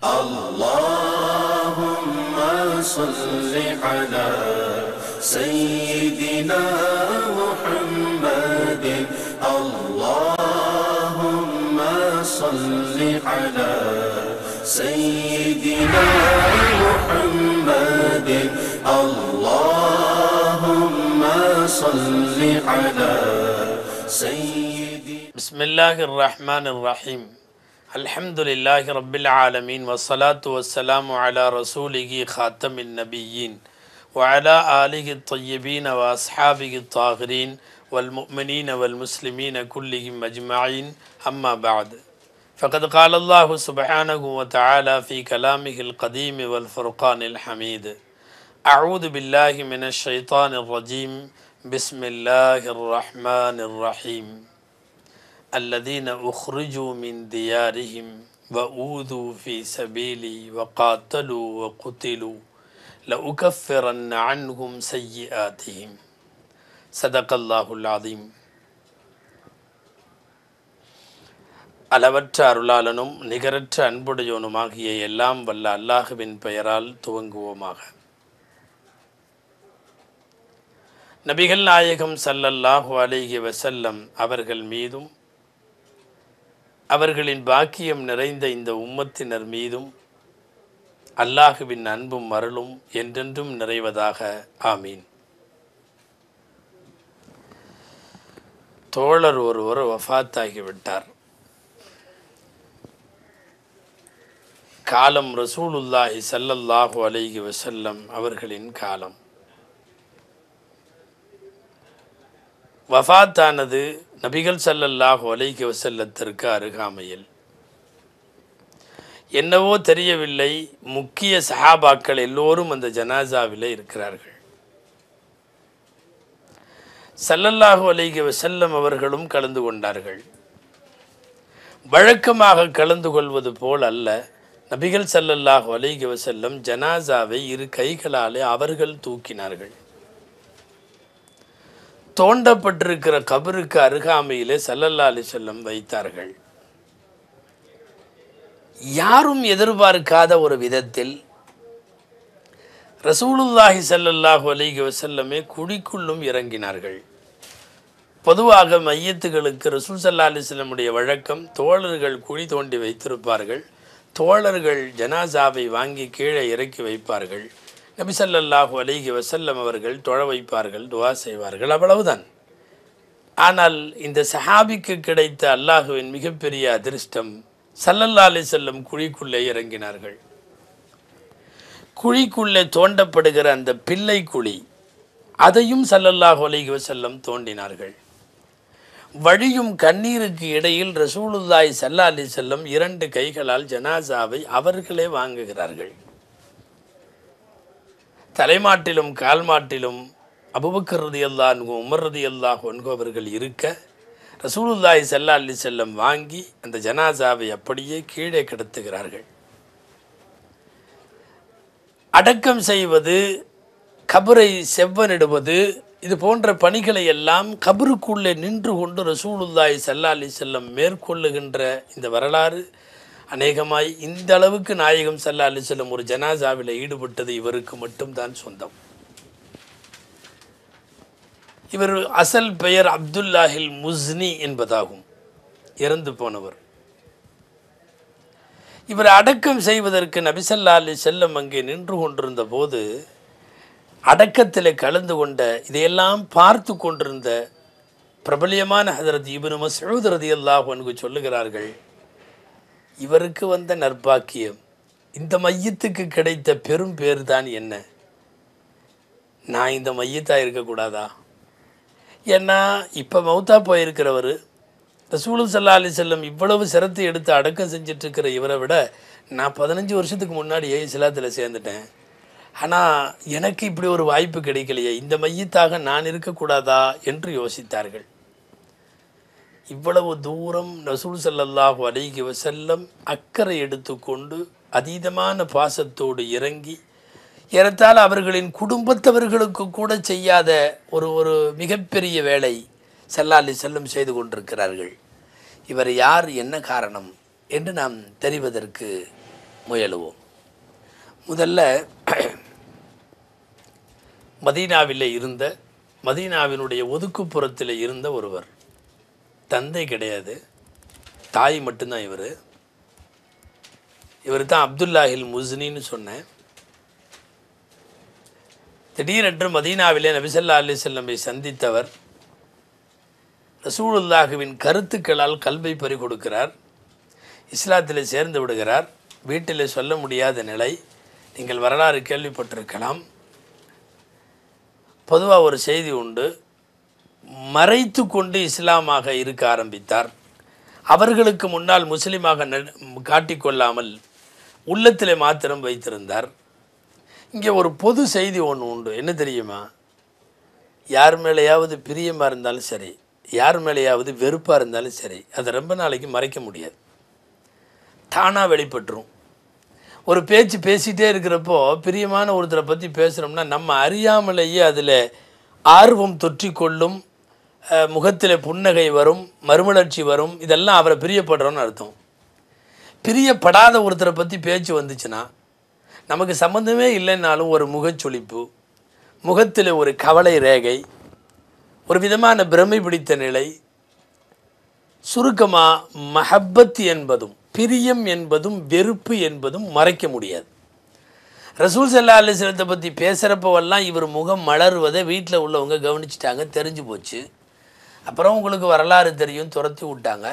اللهم صل على سيدنا محمد اللهم صل على سيدنا محمد اللهم صل على سيدنا بسم الله الرحمن الرحيم الحمد لله رب العالمين والصلاة والسلام على رسوله خاتم النبيين وعلى آله الطيبين وأصحابه الطاهرين والمؤمنين والمسلمين كلهم أجمعين أما بعد فقد قال الله سبحانه وتعالى في كلامه القديم والفرقان الحميد أعوذ بالله من الشيطان الرجيم بسم الله الرحمن الرحيم الذين أخرجوا من ديارهم وأوذوا في سبيلي وقاتلوا وقتلوا لأكفرن عنهم سيئاتهم صدق الله العظيم அளவற்ற அருளாளனும் நிகரற்ற அன்புடையவனுமாகிய எல்லாம் வல்ல அல்லாஹுவின் பெயரால் துவங்குவோமாக நபிகள் நாயகம் ஸல்லல்லாஹு அலைஹி வஸல்லம் அவர்கள் மீதும் அவர்களின் பாக்கியம் நிறைந்த இந்த உம்மத்தினர் மீதும் அல்லாஹுவின் அன்பும் அருளும் என்றென்றும் நிறைவதாக ஆமீன் தோழர் ஒருவர் வஃபாத்தாகிவிட்டார் காலம் ரசூலுல்லாஹி ஸல்லல்லாஹு அலைஹி வஸல்லம் அவர்களின் காலம் வஃபாத்தானது நபிகள் ஸல்லல்லாஹு அலைஹி வஸல்லத்திற்கு அருகாமையில் என்னவோ தெரியவில்லை முக்கிய சஹாபாக்கள் எல்லோரும் அந்த ஜனாசாவில் இருக்கிறார்கள் ஸல்லல்லாஹு அலைஹி வஸல்லம் அவர்களும் கலந்து கொண்டார்கள் வழக்கமாக கலந்து கொள்வது போல் அல்ல நபிகள் ஸல்லல்லாஹு அலைஹி வஸல்லம் ஜனாசாவை இரு கைகளாலே அவர்கள் தூக்கினார்கள் தோண்டப்பட்டிருக்கிற கபருக்கு அருகாமையிலே சல்லல்லா அலி செல்லம் வைத்தார்கள் யாரும் எதிர்பார்க்காத ஒரு விதத்தில் ரசூலுல்லாஹி ஸல்லல்லாஹு அலைஹி வஸல்லமே குழிக்குள்ளும் இறங்கினார்கள் பொதுவாக மையத்துகளுக்கு ரசூல் சல்லா அலிஸ்லமுடைய வழக்கம் தோழர்கள் குழி தோண்டி வைத்திருப்பார்கள் தோழர்கள் ஜனாசாவை வாங்கி கீழே இறக்கி வைப்பார்கள் நபி ஸல்லல்லாஹு அலைஹி வஸல்லம் அவர்கள் தொழ வைப்பார்கள் துவா செய்வார்கள் அவ்வளவுதான் ஆனால் இந்த சஹாபிக்கு கிடைத்த அல்லாஹுவின் மிகப்பெரிய அதிர்ஷ்டம் சல்லல்லா அலி செல்லம் குழிக்குள்ளே இறங்கினார்கள் குழிக்குள்ளே தோண்டப்படுகிற அந்த பிள்ளை குழி அதையும் சல்லல்லாஹு அலைஹி வஸல்லம் தோண்டினார்கள் வழியும் கண்ணீருக்கு இடையில் ரசூலுல்லாய் சல்லா அலி செல்லம் இரண்டு கைகளால் ஜனாசாவை அவர்களே வாங்குகிறார்கள் தலைமாட்டிலும் கால்மாட்டிலும் அபுபக்கர் ரதி அல்லாஹ் உமர் ரதி அல்லாஹ் அவர்கள் இருக்க ரசூலுல்லாய் சல்லா அலி செல்லம் வாங்கி அந்த ஜனாசாவை அப்படியே கீழே கிடத்துகிறார்கள் அடக்கம் செய்வது கபரை செவ்வனிடுவது இது போன்ற பணிகளை எல்லாம் கபருக்குள்ளே நின்று கொண்டு ரசூலுல்லாய் சல்லா அலி செல்லம் மேற்கொள்ளுகின்ற இந்த வரலாறு அநேகமாய் இந்த அளவுக்கு நாயகம் சல்லா அலி செல்லம் ஒரு ஜனாசாவில் ஈடுபட்டது இவருக்கு மட்டும்தான் சொந்தம் இவர் அசல் பெயர் அப்துல்லாஹில் முஸ்னி என்பதாகும் இறந்து போனவர் இவர் அடக்கம் செய்வதற்கு நபிசல்லா அலி செல்லம் அங்கே நின்று கொண்டிருந்த போது அடக்கத்தில் கலந்து கொண்ட இதையெல்லாம் பார்த்து கொண்டிருந்த பிரபலியமான ஹதரத் இபனு மசூத் ரதி அல்லாஹ் சொல்லுகிறார்கள் இவருக்கு வந்த நற்பாக்கியம் இந்த மையத்துக்கு கிடைத்த பெரும் பேர் தான் என்ன நான் இந்த மையத்தாக இருக்கக்கூடாதா ஏன்னா இப்போ மௌத்தா போயிருக்கிறவர் ரசூலு சல்லா அலி செல்லம் இவ்வளவு சிரத்தை எடுத்து அடக்கம் செஞ்சுட்டு இருக்கிற இவரை விட நான் பதினஞ்சு வருஷத்துக்கு முன்னாடியே இஸ்லாத்தில் சேர்ந்துட்டேன் ஆனால் எனக்கு இப்படி ஒரு வாய்ப்பு கிடைக்கலையே இந்த மையத்தாக நான் இருக்கக்கூடாதா என்று யோசித்தார்கள் இவ்வளவு தூரம் ரசூல் ஸல்லல்லாஹு அலைஹி வஸல்லம் அக்கறை எடுத்துக்கொண்டு அதீதமான பாசத்தோடு இறங்கி ஏறத்தாழ அவர்களின் குடும்பத்தவர்களுக்கு கூட செய்யாத ஒரு ஒரு மிகப்பெரிய வேலை ஸல்லல்லாஹு அலைஹி செல்லம் செய்து கொண்டிருக்கிறார்கள் இவர் யார் என்ன காரணம் என்று நாம் தெரிவதற்கு முயலுவோம் முதல்ல மதீனாவில் இருந்த மதீனாவினுடைய ஒதுக்குப்புறத்தில் இருந்த ஒருவர் தந்தை கிடையாது தாய் மட்டும்தான் இவர் இவர் தான் அப்துல்லாஹில் முஸ்னின்னு சொன்னேன் திடீரென்று மதீனாவிலே நபிசல்லா அலி செல்லமை சந்தித்தவர் ரசூலுல்லாஹுவின் கருத்துக்களால் கல்வை பறி கொடுக்கிறார் இஸ்லாத்தில் சேர்ந்து விடுகிறார் வீட்டில் சொல்ல முடியாத நிலை நீங்கள் வரலாறு கேள்விப்பட்டிருக்கலாம் பொதுவாக ஒரு செய்தி உண்டு மறைத்து கொண்டு இஸ்லாமாக இருக்க ஆரம்பித்தார் அவர்களுக்கு முன்னால் முஸ்லீமாக ந காட்டிக்கொள்ளாமல் உள்ளத்திலே மாத்திரம் வைத்திருந்தார் இங்கே ஒரு பொது செய்தி ஒன்று உண்டு என்ன தெரியுமா யார் மேலேயாவது பிரியமாக இருந்தாலும் சரி யார் மேலேயாவது வெறுப்பாக இருந்தாலும் சரி அதை ரொம்ப நாளைக்கு மறைக்க முடியாது தானாக வெளிப்பட்டுரும் ஒரு பேச்சு பேசிகிட்டே இருக்கிறப்போ பிரியமான ஒருத்தரை பற்றி பேசுகிறோம்னா நம்ம அறியாமலேயே அதில் ஆர்வம் தொற்றிக்கொள்ளும் முகத்தில் புன்னகை வரும் மறுமலர்ச்சி வரும் இதெல்லாம் அவரை பிரியப்படுறோன்னு அர்த்தம் பிரியப்படாத ஒருத்தரை பற்றி பேச்சு வந்துச்சுன்னா நமக்கு சம்மந்தமே இல்லைன்னாலும் ஒரு முகச்சொலிப்பு முகத்தில் ஒரு கவலை ரேகை ஒரு விதமான பிரமை பிடித்த நிலை சுருக்கமாக மஹப்பத் என்பதும் பிரியம் என்பதும் வெறுப்பு என்பதும் மறைக்க முடியாது ரசூல் சல்லா அலிஸ்லத்தை பற்றி பேசுகிறப்பவெல்லாம் இவர் முகம் மலருவதை வீட்டில் உள்ளவங்க கவனிச்சிட்டாங்க தெரிஞ்சு போச்சு அப்புறம் உங்களுக்கு வரலாறு தெரியும் துரத்தி விட்டாங்க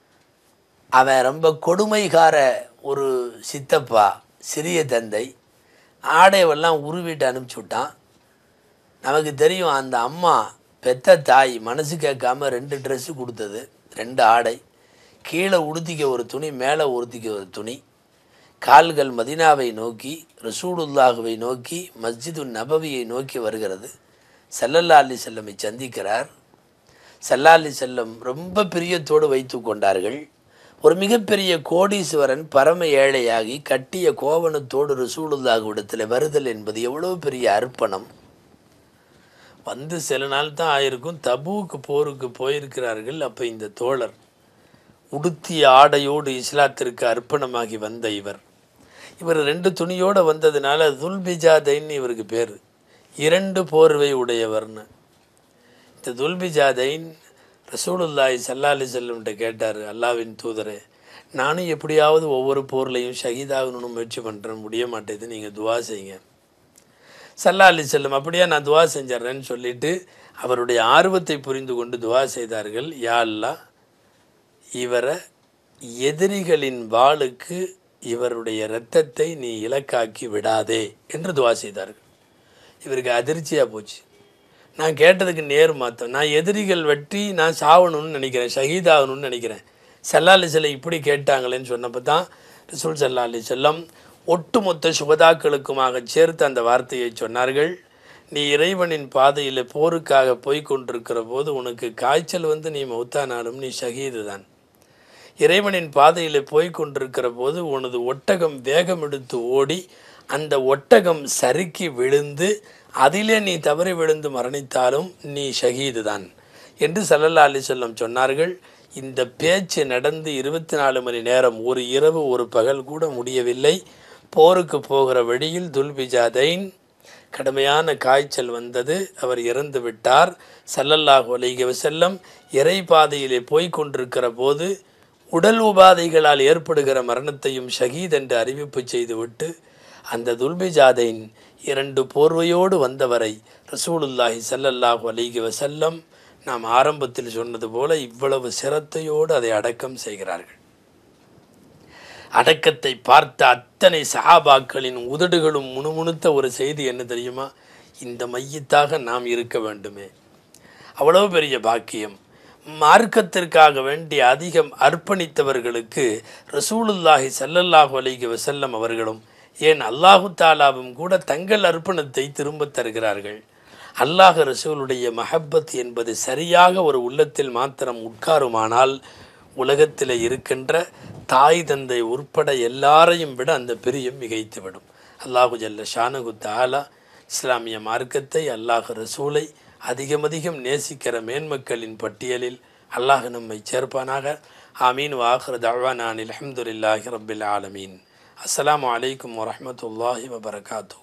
அவன் ரொம்ப கொடுமைகார ஒரு சித்தப்பா சிறிய தந்தை ஆடையெல்லாம் உருவிட்டு அனுப்பிச்சி விட்டான் நமக்கு தெரியும் அந்த அம்மா பெத்த தாய் மனசு கேட்காம ரெண்டு ட்ரெஸ்ஸு கொடுத்தது ரெண்டு ஆடை கீழே உடுத்திக்க ஒரு துணி மேலே உடுத்திக்க ஒரு துணி கால்கள் மதினாவை நோக்கி ரசூலுல்லாஹுவை நோக்கி மஸ்ஜிது நபவியை நோக்கி வருகிறது சல்லல்லா அலி செல்லமை சந்திக்கிறார் சல்லா அலி செல்லம் ரொம்ப பிரியத்தோடு வைத்து கொண்டார்கள் ஒரு மிகப்பெரிய கோடீஸ்வரன் பரம ஏழையாகி கட்டிய கோவணத்தோடு ரசூலுல்லாஹுவிடத்தில் வருதல் என்பது எவ்வளோ பெரிய அர்ப்பணம் வந்து சில நாள் தான் ஆயிருக்கும் தபூக்கு போருக்கு போயிருக்கிறார்கள் அப்போ இந்த தோழர் உடுத்திய ஆடையோடு இஸ்லாத்திற்கு அர்ப்பணமாகி வந்த இவர் இவர் ரெண்டு துணியோடு வந்ததுனால துல்பிஜாதைன்னு இவருக்கு பேர் இரண்டு போர்வை உடையவர்னு இந்த துல்பிஜாதைன் ரசூலுல்லாய் சல்லா அலி செல்லம்கிட்ட கேட்டார் அல்லாவின் தூதரே நானும் எப்படியாவது ஒவ்வொரு போர்லையும் ஷஹீதாகணும்னு முயற்சி பண்ணுறேன் முடிய மாட்டேது நீங்கள் துவா செய்யுங்க சல்லா அலி செல்லம் அப்படியே நான் துவா செஞ்சிட்றேன்னு சொல்லிட்டு அவருடைய ஆர்வத்தை புரிந்து கொண்டு துவா செய்தார்கள் யா அல்லா இவரை எதிரிகளின் வாளுக்கு இவருடைய இரத்தத்தை நீ இலக்காக்கி விடாதே என்று துவா செய்தார்கள் இவருக்கு அதிர்ச்சியாக போச்சு நான் கேட்டதுக்கு நேர் மாத்தம் நான் எதிரிகள் வெட்டி நான் சாவணும்னு நினைக்கிறேன் ஷஹீதாகணும்னு நினைக்கிறேன் சல்லா அலி செல்லம் இப்படி கேட்டாங்களேன்னு சொன்னப்போ தான் ரசூல் சல்லா அலி செல்லம் ஒட்டுமொத்த சுகதாக்களுக்குமாக சேர்த்து அந்த வார்த்தையை சொன்னார்கள் நீ இறைவனின் பாதையில் போருக்காக போய் கொண்டிருக்கிற போது உனக்கு காய்ச்சல் வந்து நீ மௌத்தானாலும் நீ ஷஹீது தான் இறைவனின் பாதையில் போய் கொண்டிருக்கிற போது உனது ஒட்டகம் வேகம் எடுத்து ஓடி அந்த ஒட்டகம் சறுக்கி விழுந்து அதிலே நீ தவறி விழுந்து மரணித்தாலும் நீ ஷஹீது தான் என்று சல்லல்லா அலி சொல்லம் சொன்னார்கள் இந்த பேச்சு நடந்து இருபத்தி நாலு மணி நேரம் ஒரு இரவு ஒரு பகல் கூட முடியவில்லை போருக்கு போகிற வழியில் துல்பிஜாதைன் கடுமையான காய்ச்சல் வந்தது அவர் இறந்து விட்டார் சல்லல்லாஹு அலைஹி வஸல்லம் இறை பாதையிலே போய் கொண்டிருக்கிற போது உடல் உபாதைகளால் ஏற்படுகிற மரணத்தையும் ஷஹீத் என்று அறிவிப்பு செய்துவிட்டு அந்த துல்பிஜாதைன் இரண்டு போர்வையோடு வந்தவரை ரசூலுல்லாஹி ஸல்லல்லாஹு அலைஹி வஸல்லம் நாம் ஆரம்பத்தில் சொன்னது போல இவ்வளவு சிரத்தையோடு அதை அடக்கம் செய்கிறார்கள் அடக்கத்தை பார்த்த அத்தனை சஹாபாக்களின் உதடுகளும் முணுமுணுத்த ஒரு செய்தி என்ன தெரியுமா இந்த மையத்தாக நாம் இருக்க வேண்டுமே அவ்வளவு பெரிய பாக்கியம் மார்க்கத்திற்காக வேண்டி அதிகம் அர்ப்பணித்தவர்களுக்கு ரசூலுல்லாஹி ஸல்லல்லாஹு அலைஹி வஸல்லம் அவர்களும் ஏன் அல்லாஹு தாலாவும் கூட தங்கள் அர்ப்பணத்தை திரும்பத் தருகிறார்கள் அல்லாஹ் ரசூலுடைய மஹப்பத் என்பது சரியாக ஒரு உள்ளத்தில் மாத்திரம் உட்காருமானால் உலகத்தில் இருக்கின்ற தாய் தந்தை உட்பட எல்லாரையும் விட அந்த பிரியம் மிகைத்துவிடும் அல்லாஹு ஜல்ல ஷானகு தாலா இஸ்லாமிய மார்க்கத்தை அல்லாஹ் ரசூலை அதிகம் அதிகம் நேசிக்கிற மேன்மக்களின் பட்டியலில் அல்லாஹ் நம்மை சேர்ப்பானாக ஆமீன் வாஹர் தவானான் அலமதுல்லாஹி ரபில் ஆலமீன் அஸ்ஸலாமு அலைக்கும் வரஹ்மத்துல்லாஹி வபரகாத்து